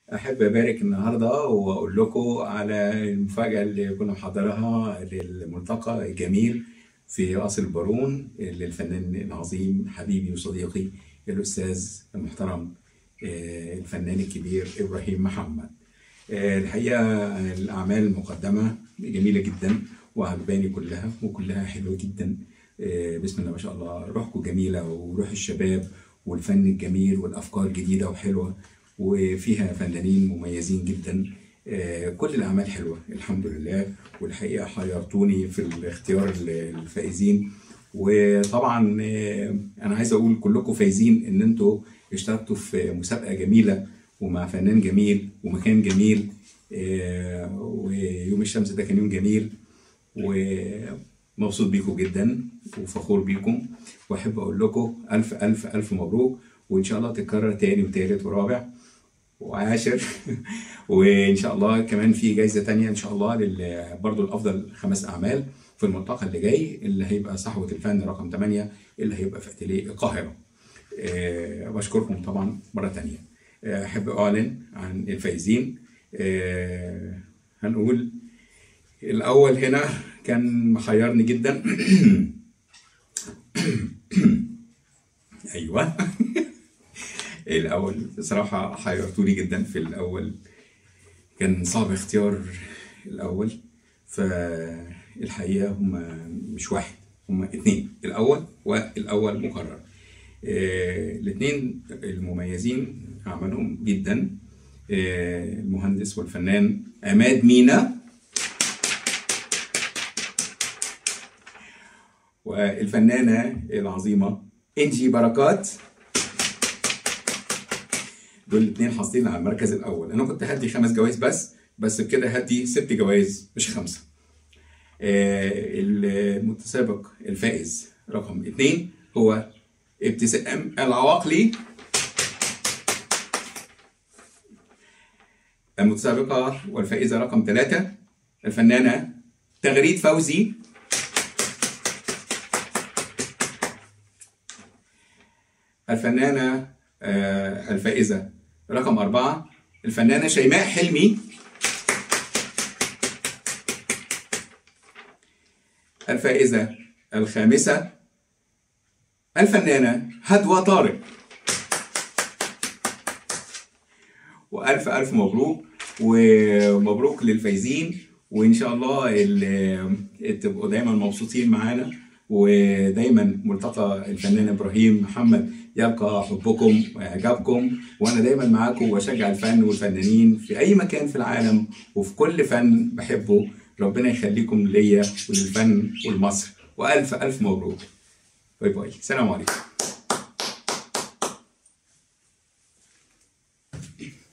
احب ابارك النهارده واقول لكم على المفاجاه اللي كنا محضرها للملتقى الجميل في قصر البارون للفنان العظيم حبيبي وصديقي الاستاذ المحترم آه، الفنان الكبير ابراهيم محمد آه، الحقيقه الاعمال المقدمه جميله جدا وعجباني كلها وكلها حلوه جدا آه، بسم الله ما شاء الله روحكم جميله وروح الشباب والفن الجميل والافكار جديده وحلوه وفيها فنانين مميزين جدا آه، كل الاعمال حلوه الحمد لله والحقيقه حيرتوني في الاختيار الفائزين وطبعا آه، انا عايز اقول كلكم فايزين ان انتوا اشتركتوا في مسابقه جميله ومع فنان جميل ومكان جميل آه، ويوم الشمس ده كان يوم جميل ومبسوط بيكم جدا وفخور بيكم واحب اقول لكم الف الف الف مبروك وان شاء الله تتكرر تاني وتالت ورابع وعاشر وان شاء الله كمان في جايزه تانية ان شاء الله لل برضه الافضل خمس اعمال في الملتقى اللي جاي اللي هيبقى صحوه الفن رقم 8 اللي هيبقى في اتيليه القاهره. أه بشكركم طبعا مره تانية. آه، احب اعلن عن الفايزين أه هنقول الاول هنا كان محيرني جدا ايوه الاول بصراحه حيرتوني جدا في الاول كان صعب اختيار الاول فالحقيقه هم مش واحد هم اثنين الاول والاول مكرر الاثنين المميزين اعمالهم جدا آه، المهندس والفنان عماد مينا والفنانه العظيمه انجي بركات دول الاثنين حاصلين على المركز الاول انا كنت هدي خمس جوائز بس بس بكده هدي ست جوائز مش خمسه آه، المتسابق الفائز رقم اثنين هو ابتسام العواقلي المتسابقة والفائزة رقم ثلاثة الفنانة تغريد فوزي الفنانة آه، الفائزة رقم أربعة الفنانة شيماء حلمي الفائزة الخامسة الفنانة هدوى طارق والف الف مبروك ومبروك للفايزين وان شاء الله ال- تبقوا دايما مبسوطين معانا ودايما ملتقى الفنان ابراهيم محمد يلقى حبكم واعجابكم وانا دايما معاكم واشجع الفن والفنانين في اي مكان في العالم وفي كل فن بحبه ربنا يخليكم ليا وللفن ولمصر والف الف مبروك باي باي سلام عليكم